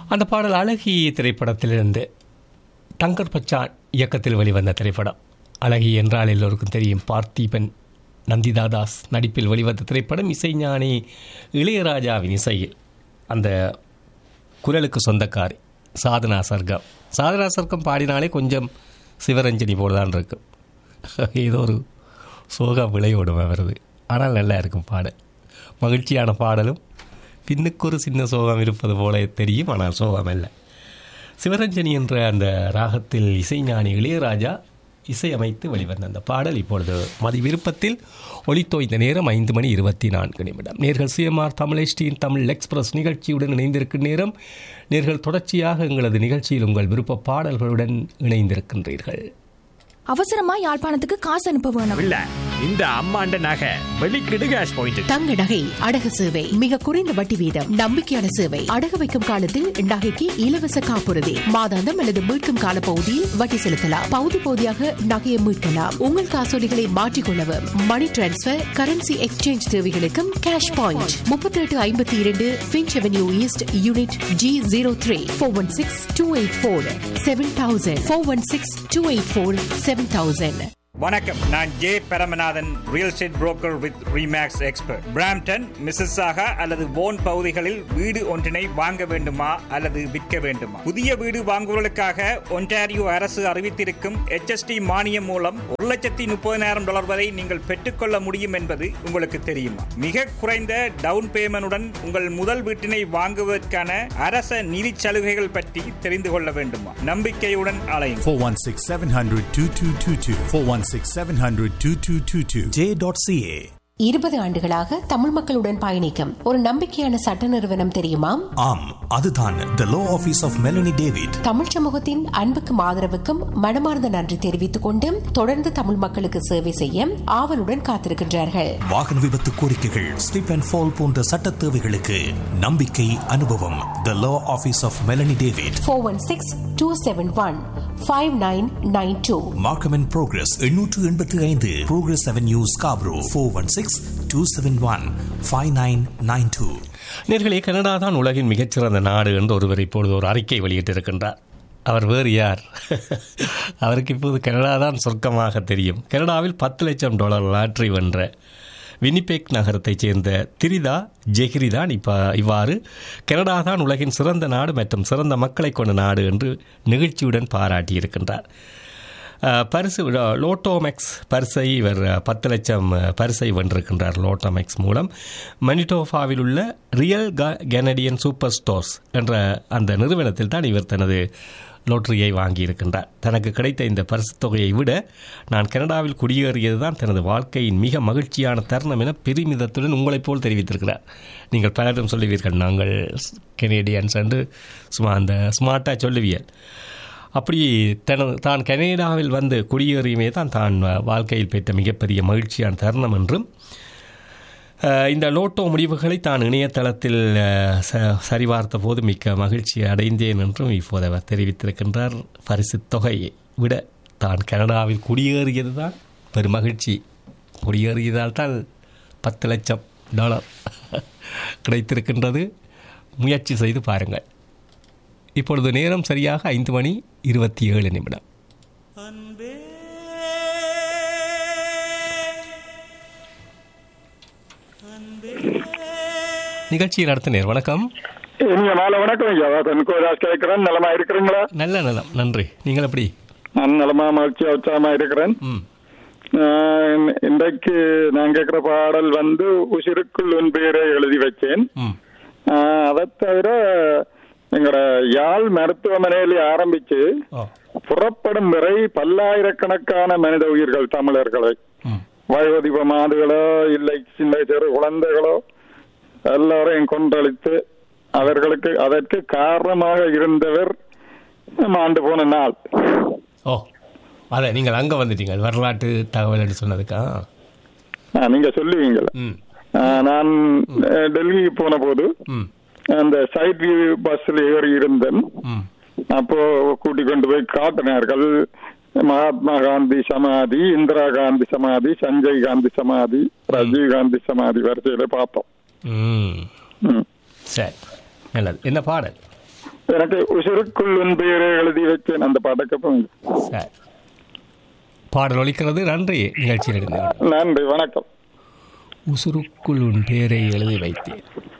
அந்த பாடல் அழகி திரைப்படத்திலிருந்து தங்கர் பச்சான் இயக்கத்தில் வெளிவந்த திரைப்படம் அழகி என்றால் எல்லோருக்கும் தெரியும் பார்த்திபன் நந்திதா தாஸ் நடிப்பில் வெளிவந்த திரைப்படம் இசைஞானி இளையராஜாவின் இசையில் அந்த குரலுக்கு சொந்தக்காரி சாதனா சர்க்கம் சாதனா சர்க்கம் பாடினாலே கொஞ்சம் சிவரஞ்சனி போல் தான் இருக்கும் ஏதோ ஒரு சோக விளையோடும் வருது ஆனால் நல்லா இருக்கும் பாடல் மகிழ்ச்சியான பாடலும் பின்னுக்கு ஒரு சின்ன சோகம் இருப்பது போல தெரியும் ஆனால் சோகம் அல்ல சிவரஞ்சனி என்ற அந்த ராகத்தில் இசைஞானி இளையராஜா இசையமைத்து வெளிவந்த அந்த பாடல் இப்பொழுது மதி விருப்பத்தில் ஒளித்தோய்ந்த நேரம் ஐந்து மணி இருபத்தி நான்கு நிமிடம் நேர்கள் சிஎம்ஆர் தமிழ் தமிழ் எக்ஸ்பிரஸ் நிகழ்ச்சியுடன் இணைந்திருக்கும் நேரம் நேர்கள் தொடர்ச்சியாக எங்களது நிகழ்ச்சியில் உங்கள் விருப்ப பாடல்களுடன் இணைந்திருக்கின்றீர்கள் அவசரமா யாழ்ப்பாணத்துக்கு காசு அனுப்ப வேணும் இல்ல இந்த அம்மாண்ட நகை வெளிக்கிடு கேஷ் பாயிண்ட் தங்க நகை அடகு சேவை மிக குறைந்த வட்டி வீதம் நம்பிக்கையான சேவை அடகு வைக்கும் காலத்தில் நகைக்கு இலவச காப்புறுதி மாதாந்தம் அல்லது மீட்கும் கால பகுதியில் வட்டி செலுத்தலாம் பகுதி பகுதியாக நகையை மீட்கலாம் உங்கள் காசோலிகளை மாற்றிக்கொள்ளவும் மணி டிரான்ஸ்பர் கரன்சி எக்ஸ்சேஞ்ச் தேவைகளுக்கும் கேஷ் பாயிண்ட் முப்பத்தி எட்டு ஐம்பத்தி இரண்டு Finch avenue east unit G zero three four one six two eight four seven thousand four one six two eight four seven thousand வணக்கம் நான் J Paramanathan real estate broker with Remax expert Brampton Mississauga அல்லது போன் பகுதிகளில் வீடு ஒன்றினை வாங்க வேண்டுமா அல்லது விற்க வேண்டுமா புதிய வீடு வாங்குவதற்காக ஒன்டாரியோ அரசு அறிவித்திருக்கும் HST மானியம் மூலம் ஒரு லட்சத்தி முப்பதினாயிரம் டாலர் வரை நீங்கள் பெற்றுக்கொள்ள முடியும் என்பது உங்களுக்கு தெரியுமா மிக குறைந்த டவுன் பேமெண்டுடன் உங்கள் முதல் வீட்டினை வாங்குவதற்கான அரச நிதி சலுகைகள் பற்றி தெரிந்து கொள்ள வேண்டுமா நம்பிக்கையுடன் அலையுங்கள் 416 700 2222. 416 700 2222. J.ca. இருபது ஆண்டுகளாக தமிழ் மக்களுடன் பயணிக்கும் ஒரு நம்பிக்கையான சட்ட நிறுவனம் தெரியுமா ஆம் அதுதான் the law office of Melanie David Tamil சமூகத்தின் அன்புக்கும் ஆதரவுக்கும் மனமார்ந்த நன்றி தெரிவித்துக் கொண்டு தொடர்ந்து தமிழ் மக்களுக்கு சேவை செய்ய ஆவலுடன் காத்திருக்கின்றார்கள் வாகன விபத்து கோரிக்கைகள் ஸ்லிப் அண்ட் ஃபால் போன்ற சட்ட தேவைகளுக்கு நம்பிக்கை அனுபவம் the law office of Melanie David four one six two seven one five nine nine two Markham and Progress எண்ணூற்று எண்பத்தி ஐந்து Progress avenue Scarborough four one six two seven one five nine nine two நேர்களே Canada தான் உலகின் மிகச்சிறந்த நாடு என்று ஒருவர் இப்பொழுது ஒரு அறிக்கை வெளியிட்டிருக்கின்றார் அவர் வேறு யார் அவருக்கு இப்போது கனடா தான் சொர்க்கமாக தெரியும் கனடாவில் பத்து லட்சம் டாலர் லாட்ரி வென்ற வினிபெக் நகரத்தைச் சேர்ந்த திரிதா ஜெஹ்ரி தான் இப்போ இவ்வாறு கனடா தான் உலகின் சிறந்த நாடு மற்றும் சிறந்த மக்களை கொண்ட நாடு என்று நிகழ்ச்சியுடன் பாராட்டியிருக்கின்றார் அஹ், பரிசு லோ- லோட்டோமெக்ஸ் பரிசை இவர் அஹ், பத்து லட்சம் அஹ், பரிசை வென்றிருக்கின்றார் லோட்டோமெக்ஸ் மூலம் மனிடோஃபாவில் உள்ள ரியல் க- கெனடியன் சூப்பர் ஸ்டோர்ஸ் என்ற அந்த நிறுவனத்தில் தான் இவர் தனது லோட்டரியை வாங்கியிருக்கின்றார் தனக்கு கிடைத்த இந்த பரிசுத் தொகையை விட நான் கனடாவில் குடியேறியது தான் தனது வாழ்க்கையின் மிக மகிழ்ச்சியான தருணம் என பெருமிதத்துடன் உங்களைப் போல் தெரிவித்திருக்கிறார் நீங்கள் பலரும் சொல்லுவீர்கள் நாங்கள் கெனேடியன்ஸ் என்று சும்மா அந்த ஸ்மார்ட்டாக சொல்லுவியல் அப்படி தனது தான் கனேடாவில் வந்து குடியேறியுமே தான் தான் வாழ்க்கையில் பெற்ற மிகப்பெரிய மகிழ்ச்சியான தருணம் என்றும் அஹ், இந்த லோட்டோ முடிவுகளை தான் இணையதளத்தில் அஹ், ச- சரிபார்த்த போது மிக்க மகிழ்ச்சி அடைந்தேன் என்றும் இப்போது அவர் தெரிவித்திருக்கின்றார் பரிசுத் தொகையை விட தான் கனடாவில் குடியேறியது தான் பெரும் மகிழ்ச்சி குடியேறியதால் தான் பத்து லட்சம் டாலர் கிடைத்திருக்கின்றது முயற்சி செய்து பாருங்கள் இப்பொழுது நேரம் சரியாக ஐந்து மணி இருபத்தி ஏழு நிமிடம் நிகழ்ச்சியை நடத்தினேர் வணக்கம் இனிய மாலை வணக்கம் ஐயா தென்கோராஜ் கேட்கிறேன் நலமா இருக்கிறீங்களா நல்ல நலம் நன்றி நீங்கள் எப்படி நான் நலமா மகிழ்ச்சியா உற்சாகமா இருக்கிறேன் ம் ஆஹ் இன்றைக்கு நான் கேட்கிற பாடல் வந்து உசிருக்குள் உன் பெயரை எழுதி வச்சேன் ம் ஆஹ் அதைத் தவிர எங்களோட யாழ் மருத்துவமனையில் ஆரம்பிச்சு ஓ புறப்படும் வரை பல்லாயிரக்கணக்கான மனித உயிர்கள் தமிழர்களை ம் வயோதிப மாடுகளோ இல்லை சின்ன சிறு குழந்தைகளோ எல்லாரையும் கொன்றளித்து அவர்களுக்கு அதற்கு காரணமாக இருந்தவர் ஆண்டு போன நாள் ஓ அதை நீங்கள் அங்கே வந்துட்டீங்க வரலாற்று தகவல் என்று சொன்னதுக்கா ஆ, நீங்க சொல்லுவீங்களா ம் ஆ, நான் அஹ், டெல்லிக்கு போன போது ம் அந்த சைட் வியூ பஸ்ல ஏறி இருந்தேன் ம் அப்போ கூட்டி கொண்டு போய் காட்டினார்கள் மகாத்மா காந்தி சமாதி இந்திரா காந்தி சமாதி சஞ்சய் காந்தி சமாதி ராஜீவ் காந்தி சமாதி வரிசையில பார்த்தோம் ம் ம். சரி நல்லது என்ன பாடல் எனக்கு உசுருக்குள் உன் பெயரை எழுதி வச்சேன் அந்த பாடக்கப்பம் சரி பாடல் ஒலிக்கிறது நன்றி நிகழ்ச்சியில் இருந்தேன் நன்றி வணக்கம் உசுருக்குள் உன் பேரை எழுதி வைத்தேன்